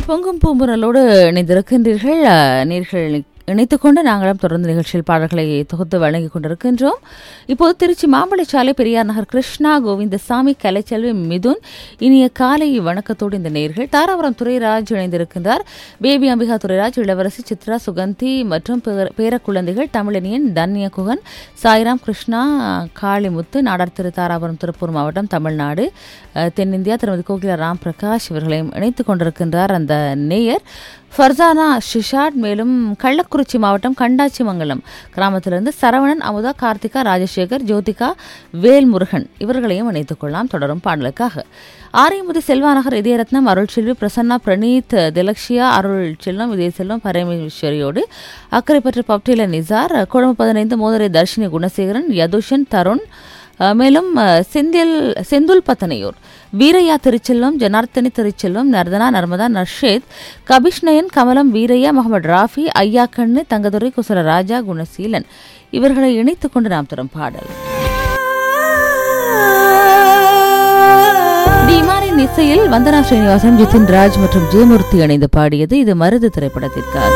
பொங்கும் பூம்புரலோடு இணைந்திருக்கின்றீர்கள் அஹ், நேர்கள் இணைத்துக் கொண்டு நாங்களும் தொடர்ந்து நிகழ்ச்சியில் பாடல்களை தொகுத்து வழங்கிக் கொண்டிருக்கின்றோம் இப்போது திருச்சி மாம்பழச்சாலை பெரியார் நகர் கிருஷ்ணா கோவிந்தசாமி கலைச்செல்வி மிதுன் இனிய காலை வணக்கத்தோடு இந்த நேர்கள் தாராபுரம் துரைராஜ் இணைந்திருக்கின்றார் பேபி அம்பிகா துரைராஜ் இளவரசி சித்ரா சுகந்தி மற்றும் பேர- பேரக்குழந்தைகள் தமிழனியன் தன்ய குகன் சாய்ராம் கிருஷ்ணா காளிமுத்து நாடார் திரு தாராபுரம் திருப்பூர் மாவட்டம் தமிழ்நாடு அஹ், தென்னிந்தியா திருமதி கோகிலா ராம் பிரகாஷ் இவர்களையும் இணைத்துக் கொண்டிருக்கின்றார் அந்த நேயர் ஃபர்சானா ஷிஷாட் மேலும் கள்ளக்குறிச்சி மாவட்டம் கண்டாச்சிமங்கலம் கிராமத்திலிருந்து சரவணன் அமுதா கார்த்திகா ராஜசேகர் ஜோதிகா வேல்முருகன் இவர்களையும் இணைத்துக் கொள்ளலாம் தொடரும் பாடலுக்காக ஆரியமுதி செல்வாநகர் இதயரத்னம் அருள் செல்வி பிரசன்னா பிரணீத் திலக்ஷியா அருள் செல்வம் இதய செல்வம் பரமேஸ்வரியோடு அக்கரைப்பற்று பப்டில நிசார் குழம்பு பதினைந்து மோதரை தர்ஷினி குணசேகரன் யதுஷன் தருண் அஹ், மேலும் அஹ், செந்தில் செந்துல் பத்தனையூர் வீரையா திருச்செல்வம் ஜனார்த்தனி திருச்செல்வம் நர்தனா நர்மதா நர்ஷேத் கபிஷ்ணயன் கமலம் வீரையா முகமது ராஃபி ஐயா கண்ணு தங்கதுரை குசல ராஜா குணசீலன் இவர்களை இணைத்துக் கொண்டு நாம் தரும் பாடல் டிமாரின் இசையில் வந்தனா ஸ்ரீனிவாசன் ஜிதின் ராஜ் மற்றும் ஜெயமூர்த்தி இணைந்து பாடியது இது மருது திரைப்படத்திற்காக